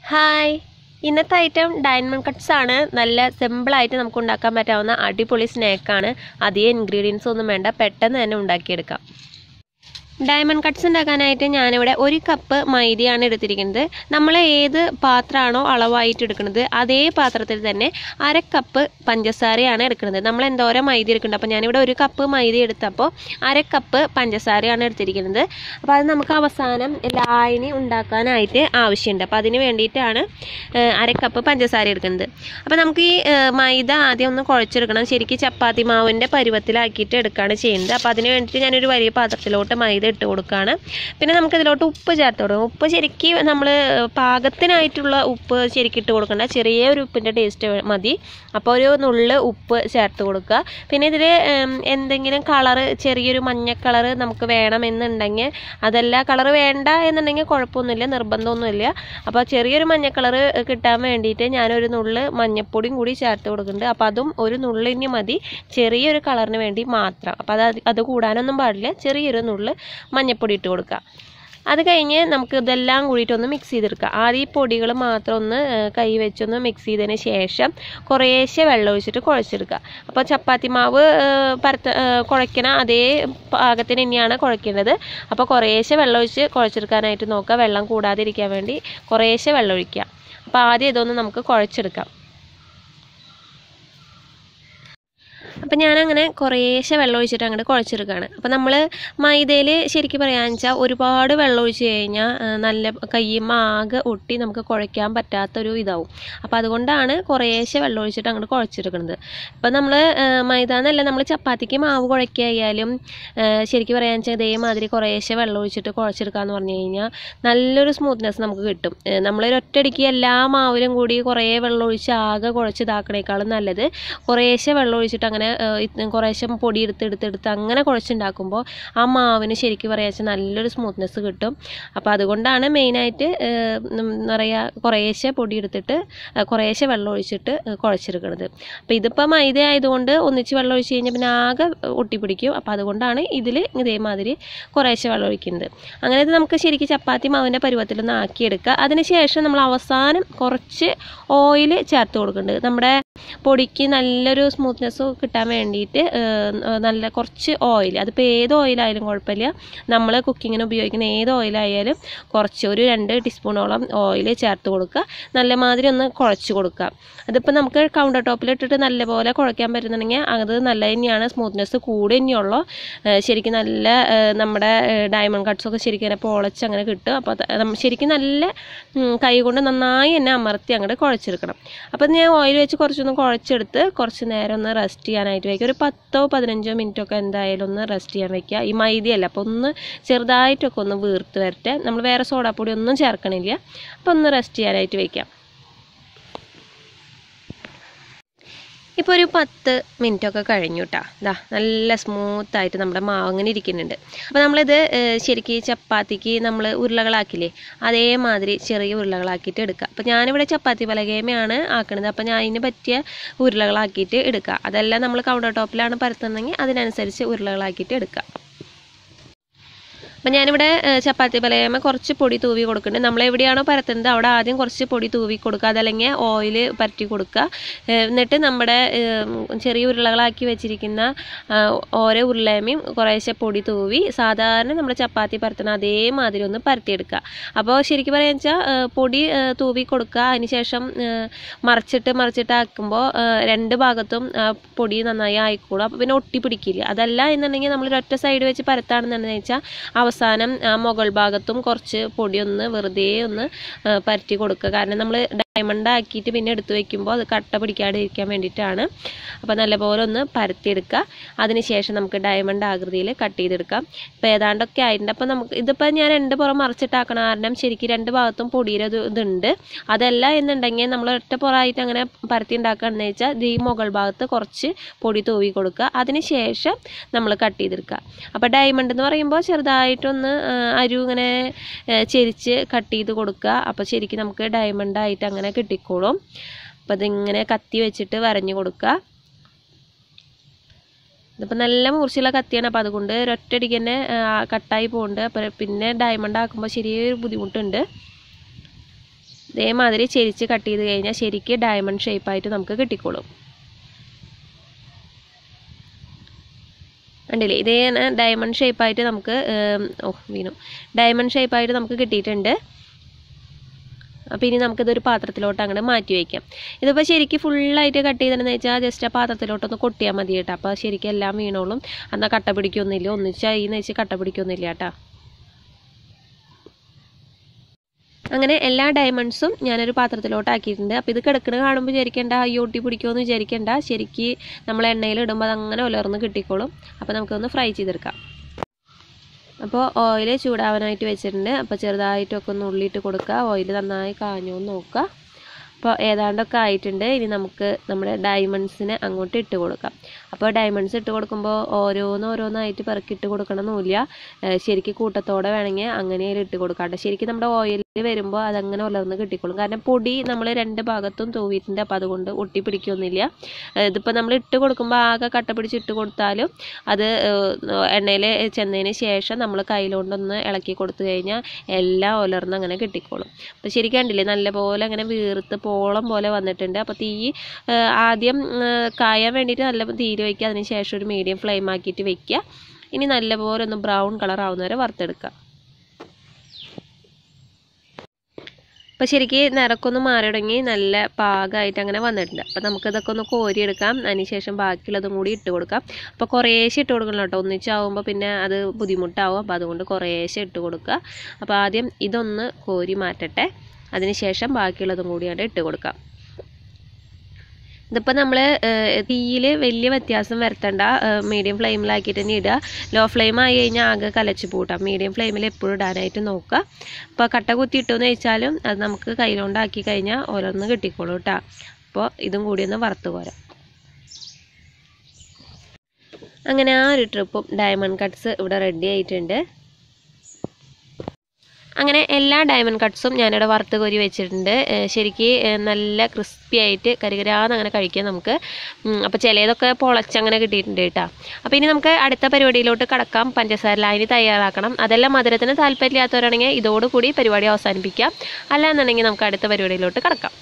hi ഇന്നത്തെ item diamond cuts ആണ് നല്ല സിമ്പിളായിട്ട് നമുക്ക് ഉണ്ടാക്കാൻ പറ്റാവുന്ന അടിപൊളി സ്നാക്കാണ് അധികം ഇൻഗ്രീഡിയൻസ് ഒന്നും വേണ്ട പെട്ടെന്ന് തന്നെ ഉണ്ടാക്കിയെടുക്കാം ഡയമണ്ട് കട്ട്സ് ഉണ്ടാക്കാനായിട്ട് ഞാനിവിടെ ഒരു കപ്പ് മൈദയാണ് എടുത്തിരിക്കുന്നത് നമ്മൾ ഏത് പാത്രമാണോ അളവായിട്ട് എടുക്കുന്നത് അതേ പാത്രത്തിൽ തന്നെ അര കപ്പ് പഞ്ചസാരയാണ് എടുക്കുന്നത് നമ്മൾ എന്തോരം മൈദ എടുക്കുന്നുണ്ട് അപ്പോൾ ഞാനിവിടെ ഒരു കപ്പ് മൈദ എടുത്തപ്പോൾ അര കപ്പ് പഞ്ചസാരയാണ് എടുത്തിരിക്കുന്നത് അപ്പോൾ അത് നമുക്ക് അവസാനം ലായനി ഉണ്ടാക്കാനായിട്ട് ആവശ്യമുണ്ട് അപ്പോൾ അതിന് വേണ്ടിയിട്ടാണ് ഏഹ്, അര കപ്പ് പഞ്ചസാര എടുക്കുന്നത് അപ്പോൾ നമുക്ക് ഈ ഏഹ്, മൈദ ആദ്യം ഒന്ന് കുഴച്ചെടുക്കണം ശരിക്കും ചപ്പാത്തി മാവിൻ്റെ പരുവത്തിലാക്കിയിട്ട് എടുക്കുകയാണ് ചെയ്യുന്നത് അപ്പോൾ അതിന് വേണ്ടിയിട്ട് ഞാനൊരു വലിയ പാത്രത്തിലോട്ട് മൈദ ഇട്ട് കൊടുക്കുകയാണ് പിന്നെ നമുക്ക് ഇതിലോട്ട് ഉപ്പ് ചേർത്ത് കൊടുക്കണം ഉപ്പ് ശരിക്കും നമ്മൾ പാകത്തിനായിട്ടുള്ള ഉപ്പ് ശരിക്കും ഇട്ട് കൊടുക്കണ്ട ചെറിയ ഒരു ഉപ്പിൻ്റെ ടേസ്റ്റ് മതി അപ്പോൾ ഒരു നുള്ള് ഉപ്പ് ചേർത്ത് കൊടുക്കുക പിന്നെ ഇതിൽ എന്തെങ്കിലും കളറ് ചെറിയൊരു മഞ്ഞ കളറ് നമുക്ക് വേണമെന്നുണ്ടെങ്കിൽ അതല്ല കളറ് വേണ്ട എന്നുണ്ടെങ്കിൽ കുഴപ്പമൊന്നുമില്ല നിർബന്ധമൊന്നുമില്ല അപ്പോൾ ചെറിയൊരു മഞ്ഞ കളറ് കിട്ടാൻ വേണ്ടിയിട്ട് ഞാനൊരു നുള്ള് മഞ്ഞപ്പൊടിയും കൂടി ചേർത്ത് കൊടുക്കുന്നുണ്ട് അപ്പോൾ അതും ഒരു നുള്ളിന് മതി ചെറിയൊരു കളറിന് വേണ്ടി മാത്രം അപ്പോൾ അത് അത് കൂടാനൊന്നും പാടില്ല ചെറിയൊരു നുള്ള് മഞ്ഞപ്പൊടി ഇട്ട് കൊടുക്കുക അത് കഴിഞ്ഞ് നമുക്ക് ഇതെല്ലാം കൂടിയിട്ടൊന്ന് മിക്സ് ചെയ്തെടുക്കുക ആദ്യം ഈ പൊടികൾ മാത്രം ഒന്ന് ഏഹ്, കൈ വെച്ചൊന്ന് മിക്സ് ചെയ്തതിന് ശേഷം കുറേശ്ശെ വെള്ളം ഒഴിച്ചിട്ട് കുഴച്ചെടുക്കുക അപ്പോൾ ചപ്പാത്തി മാവ് ഏഹ്, പരത്ത ഏഹ്, കുഴയ്ക്കണ അതേ പാകത്തിന് തന്നെയാണ് കുഴയ്ക്കേണ്ടത് അപ്പോൾ കുറേശ്ശെ വെള്ളം ഒഴിച്ച് കുഴച്ചെടുക്കാനായിട്ട് നോക്കുക വെള്ളം കൂടാതിരിക്കാൻ വേണ്ടി കുറേശ്ശെ വെള്ളം ഒഴിക്കുക അപ്പോൾ ആദ്യം ഇതൊന്ന് നമുക്ക് കുഴച്ചെടുക്കാം അപ്പം ഞാനങ്ങനെ കുറേശ്ശെ വെള്ളം ഒഴിച്ചിട്ട് അങ്ങോട്ട് കുഴച്ചെടുക്കുകയാണ് അപ്പം നമ്മൾ മൈദയിൽ ശരിക്കും പറയാന്ന് വെച്ചാൽ ഒരുപാട് വെള്ളം ഒഴിച്ച് കഴിഞ്ഞാൽ ആ, നല്ല കയ്യുമ്മ ആകെ ഒട്ടി നമുക്ക് കുഴയ്ക്കാൻ പറ്റാത്തൊരു ഇതാവും അപ്പോൾ അതുകൊണ്ടാണ് കുറേശ്ശെ വെള്ളം ഒഴിച്ചിട്ട് അങ്ങോട്ട് കുഴച്ചെടുക്കുന്നത് ഇപ്പം നമ്മൾ മൈദ എന്നല്ല നമ്മൾ ചപ്പാത്തിക്ക് മാവ് കുഴയ്ക്കായാലും ശരിക്കും പറയാന്ന് വെച്ചാൽ ഇതേമാതിരി കുറേശ്ശെ വെള്ളം ഒഴിച്ചിട്ട് കുഴച്ചെടുക്കാന്ന് പറഞ്ഞു കഴിഞ്ഞാൽ നല്ലൊരു സ്മൂത്ത്നെസ് നമുക്ക് കിട്ടും നമ്മൾ ഒറ്റയടിക്ക് എല്ലാ മാവിലും കൂടി കുറേ വെള്ളം ഒഴിച്ച് ആകെ കുഴച്ച് ഇതാക്കണേക്കാളും നല്ലത് കുറേശ്ശെ വെള്ളം ഒഴിച്ചിട്ട് അങ്ങനെ ഏഹ്, ഇത് കുറേശ്ശെ പൊടി എടുത്ത് എടുത്ത് എടുത്ത് അങ്ങനെ കുഴച്ചുണ്ടാക്കുമ്പോൾ ആ മാവിന് ശരിക്കും പറയാച്ച നല്ലൊരു സ്മൂത്ത്നെസ് കിട്ടും അപ്പോൾ അതുകൊണ്ടാണ് മെയിനായിട്ട് എന്താ പറയുക കുറേശ്ശെ പൊടി എടുത്തിട്ട് ഏഹ്, കുറേശ്ശെ വെള്ളം ഒഴിച്ചിട്ട് ഏഹ്, കുഴച്ചെടുക്കുന്നത് അപ്പോൾ ഇതിപ്പോൾ മൈദ ആയതുകൊണ്ട് ഒന്നിച്ച് വെള്ളം ഒഴിച്ച് കഴിഞ്ഞാൽ പിന്നെ ആകെ ഒട്ടിപ്പിടിക്കും അപ്പോൾ അതുകൊണ്ടാണ് ഇതിൽ ഇതേമാതിരി കുറേശ്ശെ വെള്ളം ഒഴിക്കുന്നത് അങ്ങനെ ഇത് നമുക്ക് ശരിക്കും ചപ്പാത്തി മാവിൻ്റെ പരുവത്തിലൊന്ന് ആക്കിയെടുക്കുക അതിനുശേഷം നമ്മൾ അവസാനം കുറച്ച് ഓയിൽ ചേർത്ത് കൊടുക്കുന്നുണ്ട് നമ്മുടെ പൊടിക്ക് നല്ലൊരു സ്മൂത്ത്നെസ് കിട്ടാൻ വേണ്ടിയിട്ട് ഏഹ്, നല്ല കുറച്ച് ഓയിൽ അതിപ്പോൾ ഏത് ഓയിലായാലും കുഴപ്പമില്ല നമ്മൾ കുക്കിങ്ങിന് ഉപയോഗിക്കുന്ന ഏത് ഓയിലായാലും കുറച്ച് ഒരു രണ്ട് ടീസ്പൂണോളം ഓയിൽ ചേർത്ത് കൊടുക്കുക നല്ല മാതിരി ഒന്ന് കുഴച്ച് കൊടുക്കുക അതിപ്പോൾ നമുക്ക് കൗണ്ടർ ടോപ്പിലിട്ടിട്ട് നല്ലപോലെ കുഴയ്ക്കാൻ പറ്റുന്നുണ്ടെങ്കിൽ അത് നല്ല തന്നെയാണ് സ്മൂത്ത്നെസ് കൂടി തന്നെയുള്ളൂ ഏഹ്, ശരിക്കും നല്ല ഏഹ്, നമ്മുടെ ഡയമണ്ട് കട്ട്സ് ഒക്കെ ശരിക്കും അങ്ങനെ പൊളച്ച് അങ്ങനെ കിട്ടും അപ്പോൾ അത് നമ്മ- ശരിക്കും നല്ല ഉം, കൈ കൊണ്ട് നന്നായി എന്നെ അമർത്തി അങ്ങോട്ട് കുഴച്ചെടുക്കണം അപ്പോൾ ഞാൻ ഓയിൽ വെച്ച് കുറച്ചൊന്ന് കുഴച്ചെടുത്ത് കുറച്ച് നേരം ഒന്ന് റെസ്റ്റ് ചെയ്യാനായിട്ട് വയ്ക്കുക ഒരു പത്തോ പതിനഞ്ചോ മിനിറ്റ് ഒക്കെ എന്തായാലും ഒന്ന് റെസ്റ്റ് ചെയ്യാൻ വെക്കുക ഈ മൈദയല്ല അപ്പോൾ ഒന്ന് ചെറുതായിട്ടൊക്കെ ഒന്ന് വീർത്ത് വരട്ടെ നമ്മൾ വേറെ സോഡാപ്പൊടി ഒന്നും ചേർക്കണില്ല അപ്പോൾ ഒന്ന് റെസ്റ്റ് ചെയ്യാനായിട്ട് വയ്ക്കാം ഇപ്പോൾ ഒരു പത്ത് മിനിറ്റ് ഒക്കെ കഴിഞ്ഞു കേട്ടോ ഇതാ നല്ല സ്മൂത്തായിട്ട് നമ്മുടെ മാവ് അങ്ങനെ ഇരിക്കുന്നുണ്ട് അപ്പോൾ നമ്മളിത് ഏഹ്, ശരിക്കും ഈ ചപ്പാത്തിക്ക് നമ്മൾ ഉരുളകളാക്കില്ലേ അതേമാതിരി ചെറിയ ഉരുളകളാക്കിയിട്ട് എടുക്കുക അപ്പോൾ ഞാനിവിടെ ചപ്പാത്തി പലകേമയാണ് ആക്കണത് അപ്പോൾ ഞാൻ അതിന് പറ്റിയ ഉരുളകളാക്കിയിട്ട് എടുക്കുക അതെല്ലാം നമ്മൾ കൗണ്ടർ ടോപ്പിലാണ് പരത്തുന്നതെങ്കിൽ അതിനനുസരിച്ച് ഉരുളകളാക്കിയിട്ട് എടുക്കുക അപ്പം ഞാനിവിടെ ഏഹ്, ചപ്പാത്തി പലയമ കുറച്ച് പൊടി തൂവി കൊടുക്കുന്നുണ്ട് നമ്മൾ എവിടെയാണോ പരത്തുന്നത് അവിടെ ആദ്യം കുറച്ച് പൊടി തൂവി കൊടുക്കുക അതല്ലെങ്കിൽ ഓയിൽ പരറ്റി കൊടുക്കുക ഏഹ്, എന്നിട്ട് നമ്മുടെ ഏഹ്, ചെറിയ ഉരുളകളാക്കി വെച്ചിരിക്കുന്ന ആ, ഓരോ ഉരുളയമയും കുറേശ്ശെ പൊടി തൂവി സാധാരണ നമ്മുടെ ചപ്പാത്തി പരത്തുന്ന അതേമാതിരി ഒന്ന് പരത്തിയെടുക്കുക അപ്പോൾ ശരിക്കും പറയാന്ന് വെച്ചാൽ പൊടി ഏഹ്, തൂവി കൊടുക്കുക അതിനുശേഷം ഏഹ്, മറിച്ചിട്ട് മറിച്ചിട്ട് ആക്കുമ്പോൾ രണ്ട് ഭാഗത്തും ആ, പൊടി നന്നായി ആയിക്കോളും അപ്പോൾ പിന്നെ ഒട്ടി പിടിക്കില്ല അതല്ല എന്നുണ്ടെങ്കിൽ നമ്മൾ ഒറ്റ സൈഡ് വെച്ച് പരത്താണെന്നുണ്ടെന്ന് വെച്ചാൽ അവസാനം ആ മുകൾ ഭാഗത്തും കുറച്ച് പൊടി ഒന്ന് വെറുതെ ഒന്ന് ആ, പരറ്റി കൊടുക്കുക കാരണം നമ്മൾ ഡയമണ്ട് ആക്കിയിട്ട് പിന്നെ എടുത്ത് വെക്കുമ്പോൾ അത് കട്ട പിടിക്കാതിരിക്കാൻ വേണ്ടിയിട്ടാണ് അപ്പോൾ നല്ലപോലെ ഒന്ന് പരത്തിയെടുക്കുക അതിനുശേഷം നമുക്ക് ഡയമണ്ട് ആകൃതിയിൽ കട്ട് ചെയ്തെടുക്കാം ഇപ്പോൾ ഏതാണ്ടൊക്കെ ആയിട്ടുണ്ട് അപ്പോൾ നമുക്ക് ഇതിപ്പോൾ ഞാൻ രണ്ട് പുറം മറിച്ചിട്ടാക്കണ കാരണം ശരിക്കും രണ്ട് ഭാഗത്തും പൊടിയുടെ ഇത് ഇതുണ്ട് അതല്ല എന്നുണ്ടെങ്കിൽ നമ്മൾ ഒറ്റ പുറമായിട്ട് അങ്ങനെ പരത്തി ഉണ്ടാക്കുകയാണെന്ന് വെച്ചാൽ ഇത് ഈ മുകൾ ഭാഗത്ത് കുറച്ച് പൊടി തൂവി കൊടുക്കുക അതിനുശേഷം നമ്മൾ കട്ട് ചെയ്തെടുക്കുക അപ്പോൾ ഡയമണ്ട് എന്ന് പറയുമ്പോൾ ചെറുതായിട്ടൊന്ന് ആ, അരു ഇങ്ങനെ ആ, ചെരിച്ച് കട്ട് ചെയ്ത് കൊടുക്കുക അപ്പോൾ ശരിക്കും നമുക്ക് ഡയമണ്ട് ആയിട്ട് അങ്ങനെ കിട്ടിക്കോളും അപ്പോൾ അതിങ്ങനെ കത്തി വെച്ചിട്ട് വരഞ്ഞു കൊടുക്കുക ഇതിപ്പോൾ നല്ല മൂർച്ചയുള്ള കത്തിയാണ് അപ്പോൾ അതുകൊണ്ട് ഒരൊറ്റയടിക്ക് തന്നെ ആ, കട്ടായി പോകുന്നുണ്ട് അപ്പോൾ പിന്നെ ഡയമണ്ട് ആക്കുമ്പോൾ ചെറിയൊരു ബുദ്ധിമുട്ടുണ്ട് ഇതേമാതിരി ചെരിച്ച് കട്ട് ചെയ്ത് കഴിഞ്ഞാൽ ശരിക്ക് ഡയമണ്ട് ഷേപ്പായിട്ട് നമുക്ക് കിട്ടിക്കോളും കണ്ടില്ലേ ഇതേ ഡയമണ്ട് ഷേപ്പായിട്ട് നമുക്ക് ഓ വീണു ഡയമണ്ട് ഷേപ്പായിട്ട് നമുക്ക് കിട്ടിയിട്ടുണ്ട് അപ്പോൾ ഇനി നമുക്കിതൊരു പാത്രത്തിലോട്ട് അങ്ങോട്ട് മാറ്റി വയ്ക്കാം ഇതിപ്പോൾ ശരിക്കും ഫുള്ളായിട്ട് കട്ട് ചെയ്തിട്ടുണ്ടെന്ന് വെച്ചാൽ ജസ്റ്റ് ആ പാത്രത്തിലോട്ടൊന്ന് കൊട്ടിയാൽ മതി കേട്ടോ അപ്പോൾ ശരിക്കും എല്ലാം വീണോളും എന്നാൽ കട്ട പിടിക്കൊന്നുമില്ല ഒന്നിച്ചായി എന്ന് വെച്ച് കട്ട പിടിക്കൊന്നുമില്ല കേട്ടോ അങ്ങനെ എല്ലാ ഡയമണ്ട്സും ഞാനൊരു പാത്രത്തിലോട്ട് ആക്കിയിട്ടുണ്ട് അപ്പോൾ ഇത് കിടക്കുന്നത് കാണുമ്പോൾ വിചാരിക്കേണ്ട അയ്യോ ഒട്ടി പിടിക്കുമെന്ന് വിചാരിക്കേണ്ട ശരിക്ക് നമ്മൾ എണ്ണയിൽ ഇടുമ്പോൾ അതങ്ങനെ ഉലർന്ന് കിട്ടിക്കോളും അപ്പോൾ നമുക്കൊന്ന് ഫ്രൈ ചെയ്തെടുക്കാം അപ്പോൾ ഓയിൽ ചൂടാവാനായിട്ട് വെച്ചിട്ടുണ്ട് അപ്പോൾ ചെറുതായിട്ടൊക്കെ ഒന്ന് ഉള്ളിയിട്ട് കൊടുക്കുക ഓയിൽ നന്നായി കാഞ്ഞോ എന്ന് നോക്കുക അപ്പോൾ ഏതാണ്ടൊക്കെ ആയിട്ടുണ്ട് ഇനി നമുക്ക് നമ്മുടെ ഡയമണ്ട്സിനെ അങ്ങോട്ട് ഇട്ട് കൊടുക്കാം അപ്പോൾ ഡയമണ്ട്സ് ഇട്ട് കൊടുക്കുമ്പോൾ ഓരോന്ന് ഓരോന്നായിട്ട് പെറുക്കിയിട്ട് കൊടുക്കണമെന്നില്ല ശരിക്കും കൂട്ടത്തോടെ വേണമെങ്കിൽ അങ്ങനെ ഇട്ട് കൊടുക്കാം കേട്ടോ ശരിക്കും നമ്മുടെ ഓയിൽ വരുമ്പോൾ അതങ്ങനെ ഉലർന്ന് കിട്ടിക്കോളും കാരണം പൊടി നമ്മൾ രണ്ട് ഭാഗത്തും തൂവിയിട്ടുണ്ട് അപ്പോൾ അതുകൊണ്ട് ഒട്ടി പിടിക്കൊന്നുമില്ല ഇതിപ്പോൾ നമ്മൾ ഇട്ട് കൊടുക്കുമ്പോൾ ആകെ കട്ട പിടിച്ച് ഇട്ട് കൊടുത്താലും അത് എണ്ണയിൽ ചെന്നതിന് ശേഷം നമ്മൾ കയ്യിലുകൊണ്ടൊന്ന് ഇളക്കി കൊടുത്തു കഴിഞ്ഞാൽ എല്ലാം ഉലർന്ന് അങ്ങനെ കിട്ടിക്കോളും അപ്പോൾ ശരിക്കും കണ്ടില്ലേ നല്ലപോലെ അങ്ങനെ വീർത്ത് പോളം പോലെ വന്നിട്ടുണ്ട് അപ്പോൾ തീ ആദ്യം കായാൻ വേണ്ടിയിട്ട് നല്ല തീയിൽ വയ്ക്കുക അതിന് ശേഷം ഒരു മീഡിയം ഫ്ലെയിം ആക്കിയിട്ട് വെക്കുക ഇനി നല്ലപോലെ ഒന്ന് ബ്രൗൺ കളർ ആവുന്നവരെ വറുത്തെടുക്കുക അപ്പോൾ ശരിക്ക് നിറക്കൊന്ന് മാറി തുടങ്ങി നല്ല പാകമായിട്ട് അങ്ങനെ വന്നിട്ടുണ്ട് അപ്പോൾ നമുക്കിതൊക്കെ ഒന്ന് കോരിയെടുക്കാം അതിനുശേഷം ബാക്കിയുള്ളതും കൂടി ഇട്ട് കൊടുക്കാം അപ്പോൾ കുറേശ്ശെ ഇട്ട് കൊടുക്കണം കേട്ടോ ഒന്നിച്ചാവുമ്പോൾ പിന്നെ അത് ബുദ്ധിമുട്ടാവും അപ്പോൾ അതുകൊണ്ട് കുറേശ്ശെ ഇട്ട് കൊടുക്കുക അപ്പോൾ ആദ്യം ഇതൊന്ന് കോരി മാറ്റട്ടെ അതിനുശേഷം ബാക്കിയുള്ളതും കൂടിയാണ് ഇട്ട് കൊടുക്കാം ഇതിപ്പോൾ നമ്മൾ തീയിൽ വലിയ വ്യത്യാസം വരുത്തണ്ട മീഡിയം ഫ്ലെയിമിലാക്കിയിട്ട് തന്നെ ഇടുക ലോ ഫ്ലെയിം ആയി കഴിഞ്ഞാൽ ആകെ കലച്ച് പൂട്ടാം മീഡിയം ഫ്ലെയിമിൽ എപ്പോഴും ഇടാനായിട്ട് നോക്കുക അപ്പോൾ കട്ട കുത്തി ഇട്ടുമെന്ന് വെച്ചാലും അത് നമുക്ക് കയ്യിലുണ്ടാക്കി കഴിഞ്ഞാൽ ഓരോന്ന് കിട്ടിക്കോളൂ കേട്ടോ അപ്പോൾ ഇതും കൂടി ഒന്ന് വറുത്ത് പോരാം അങ്ങനെ ആ ഒരു ട്രിപ്പും ഡയമണ്ട് കട്ട്സ് ഇവിടെ റെഡി ആയിട്ടുണ്ട് അങ്ങനെ എല്ലാ ഡയമണ്ട് കട്ട്സും ഞാനിവിടെ വറുത്ത് കോരി വെച്ചിട്ടുണ്ട് ശരിക്ക് നല്ല ക്രിസ്പി ആയിട്ട് കരികരാന്ന് അങ്ങനെ കഴിക്കാം നമുക്ക് അപ്പോൾ ചിലതൊക്കെ പൊളച്ചങ്ങനെ കിട്ടിയിട്ടുണ്ട് കേട്ടോ അപ്പോൾ ഇനി നമുക്ക് അടുത്ത പരിപാടിയിലോട്ട് കടക്കാം പഞ്ചസാര ലായനി തയ്യാറാക്കണം അതെല്ലാം മധുരത്തിന് താല്പര്യമില്ലാത്തവരാണെങ്കിൽ ഇതോടുകൂടി പരിപാടി അവസാനിപ്പിക്കാം അല്ലാന്നുണ്ടെങ്കിൽ നമുക്ക് അടുത്ത പരിപാടിയിലോട്ട് കടക്കാം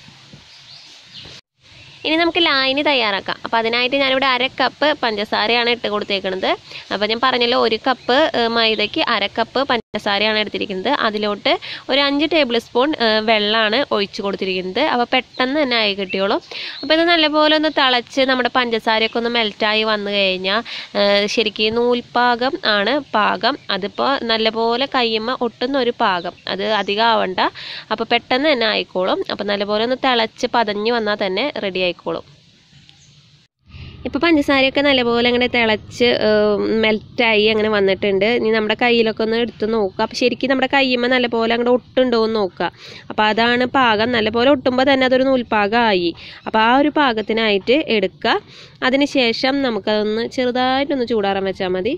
ഇനി നമുക്ക് ലായനി തയ്യാറാക്കാം അപ്പോൾ അതിനായിട്ട് ഞാനിവിടെ അര കപ്പ് പഞ്ചസാരയാണ് ഇട്ട് കൊടുത്തേക്കുന്നത് അപ്പോൾ ഞാൻ പറഞ്ഞല്ലോ ഒരു കപ്പ് മൈദയ്ക്ക് അര കപ്പ് പഞ്ചസാരയാണ് എടുത്തിരിക്കുന്നത് അതിലോട്ട് ഒരു അഞ്ച് ടേബിൾ സ്പൂൺ വെള്ളമാണ് ഒഴിച്ച് കൊടുത്തിരിക്കുന്നത് അപ്പോൾ പെട്ടെന്ന് തന്നെ ആയി കിട്ടിയോളൂ അപ്പോൾ ഇത് നല്ലപോലെ ഒന്ന് തിളച്ച് നമ്മുടെ പഞ്ചസാരയൊക്കെ ഒന്ന് മെൽറ്റായി വന്നു കഴിഞ്ഞാൽ ശരിക്കും നൂൽപ്പാകം ആണ് പാകം അതിപ്പോൾ നല്ലപോലെ കയ്യുമ്മ ഒട്ടുന്ന ഒരു പാകം അത് അധികം ആവണ്ട അപ്പോൾ പെട്ടെന്ന് തന്നെ ആയിക്കോളും അപ്പോൾ നല്ലപോലെ ഒന്ന് തിളച്ച് പതഞ്ഞ് വന്നാൽ തന്നെ റെഡി ആയിക്കോളും ഇപ്പോൾ പഞ്ചസാരയൊക്കെ നല്ലപോലെ അങ്ങനെ തിളച്ച് മെൽറ്റായി അങ്ങനെ വന്നിട്ടുണ്ട് ഇനി നമ്മുടെ കയ്യിലൊക്കെ ഒന്ന് എടുത്ത് നോക്കുക അപ്പോൾ ശരിക്കും നമ്മുടെ കയ്യുമ്മ നല്ലപോലെ അങ്ങോട്ട് ഒട്ടുണ്ടോ എന്ന് നോക്കുക അപ്പോൾ അതാണ് പാകം നല്ലപോലെ ഒട്ടുമ്പോൾ തന്നെ അതൊരു നൂൽപ്പാകമായി അപ്പോൾ ആ ഒരു പാകത്തിനായിട്ട് എടുക്കുക അതിന് ശേഷം നമുക്കതൊന്ന് ചെറുതായിട്ടൊന്ന് ചൂടാറാൻ വെച്ചാൽ മതി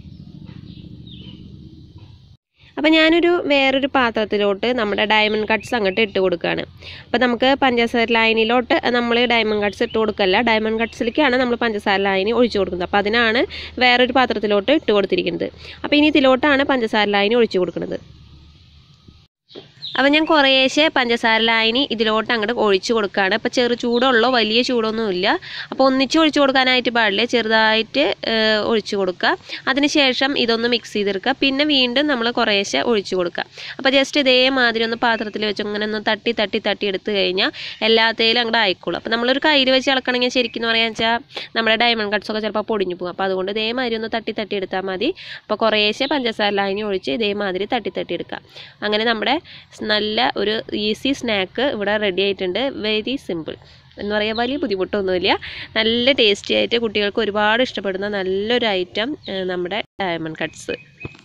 അപ്പോൾ ഞാനൊരു വേറൊരു പാത്രത്തിലോട്ട് നമ്മുടെ ഡയമണ്ട് കട്ട്സ് അങ്ങോട്ട് ഇട്ട് കൊടുക്കുകയാണ് അപ്പോൾ നമുക്ക് പഞ്ചസാര ലൈനിലോട്ട് നമ്മൾ ഡയമണ്ട് കട്ട്സ് ഇട്ട് കൊടുക്കല്ല ഡയമണ്ട് കട്ട്സിലേക്കാണ് നമ്മൾ പഞ്ചസാര ലൈനി ഒഴിച്ചു കൊടുക്കുന്നത് അപ്പോൾ അതിനാണ് വേറൊരു പാത്രത്തിലോട്ട് ഇട്ട് കൊടുത്തിരിക്കുന്നത് അപ്പോൾ ഇനി ഇതിലോട്ടാണ് പഞ്ചസാര ലൈനി ഒഴിച്ചു കൊടുക്കുന്നത് അപ്പോൾ ഞാൻ കുറേശ്ശെ പഞ്ചസാര ലായനി ഇതിലോട്ട് അങ്ങോട്ട് ഒഴിച്ചു കൊടുക്കുകയാണ് അപ്പോൾ ചെറു ചൂടുള്ളോ വലിയ ചൂടൊന്നുമില്ല അപ്പോൾ ഒന്നിച്ച് ഒഴിച്ചു കൊടുക്കാനായിട്ട് പാടില്ല ചെറുതായിട്ട് ഒഴിച്ചു കൊടുക്കുക അതിനുശേഷം ഇതൊന്ന് മിക്സ് ചെയ്തെടുക്കുക പിന്നെ വീണ്ടും നമ്മൾ കുറേശ്ശെ ഒഴിച്ചു കൊടുക്കുക അപ്പോൾ ജസ്റ്റ് ഇതേമാതിരി ഒന്ന് പാത്രത്തിൽ വെച്ച് അങ്ങനെ ഒന്ന് തട്ടി തട്ടി തട്ടി എടുത്തു കഴിഞ്ഞാൽ എല്ലാത്തേലും അങ്ങോട്ട് ആയിക്കോളും അപ്പോൾ നമ്മളൊരു കയ്യിൽ വെച്ച് ഇളക്കണമെങ്കിൽ ശരിക്കും എന്ന് പറയാൻ വെച്ചാൽ നമ്മുടെ ഡയമണ്ട് കട്ട്സ് ഒക്കെ ചിലപ്പോൾ പൊടിഞ്ഞു പോകും അപ്പോൾ അതുകൊണ്ട് ഇതേമാതിരി ഒന്ന് തട്ടി തട്ടി എടുത്താൽ മതി അപ്പോൾ കുറേശ്ശെ പഞ്ചസാര ലായനി ഒഴിച്ച് ഇതേമാതിരി തട്ടി തട്ടി എടുക്കുക അങ്ങനെ നമ്മുടെ നല്ല ഒരു ഈസി സ്നാക്ക് ഇവിടെ റെഡി ആയിട്ടുണ്ട് വെരി സിമ്പിൾ എന്ന് പറയാൻ വലിയ ബുദ്ധിമുട്ടൊന്നുമില്ല നല്ല ടേസ്റ്റി ആയിട്ട് കുട്ടികൾക്ക് ഒരുപാട് ഇഷ്ടപ്പെടുന്ന നല്ലൊരു ഐറ്റം നമ്മുടെ ഡയമണ്ട് കട്ട്സ്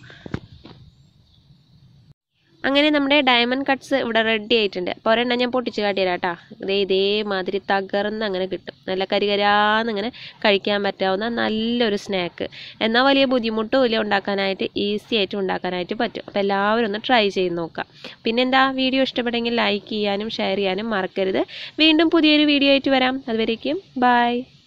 അങ്ങനെ നമ്മുടെ ഡയമണ്ട് കട്ട്സ് ഇവിടെ റെഡി ആയിട്ടുണ്ട് അപ്പോൾ ഒരെണ്ണം ഞാൻ പൊട്ടിച്ച് കാട്ടിത്തരാം കേട്ടോ ഇതേ ഇതേമാതിരി തകർന്ന് അങ്ങനെ കിട്ടും നല്ല കരികരാന്ന് ഇങ്ങനെ കഴിക്കാൻ പറ്റാവുന്ന നല്ലൊരു സ്നാക്ക് എന്നാൽ വലിയ ബുദ്ധിമുട്ടും ഇല്ല ഉണ്ടാക്കാനായിട്ട് ഈസി ആയിട്ട് ഉണ്ടാക്കാനായിട്ട് പറ്റും അപ്പോൾ എല്ലാവരും ഒന്ന് ട്രൈ ചെയ്ത് നോക്കാം പിന്നെന്താ വീഡിയോ ഇഷ്ടപ്പെട്ടെങ്കിൽ ലൈക്ക് ചെയ്യാനും ഷെയർ ചെയ്യാനും മറക്കരുത് വീണ്ടും പുതിയൊരു വീഡിയോ ആയിട്ട് വരാം അതുവരേക്കും ബൈ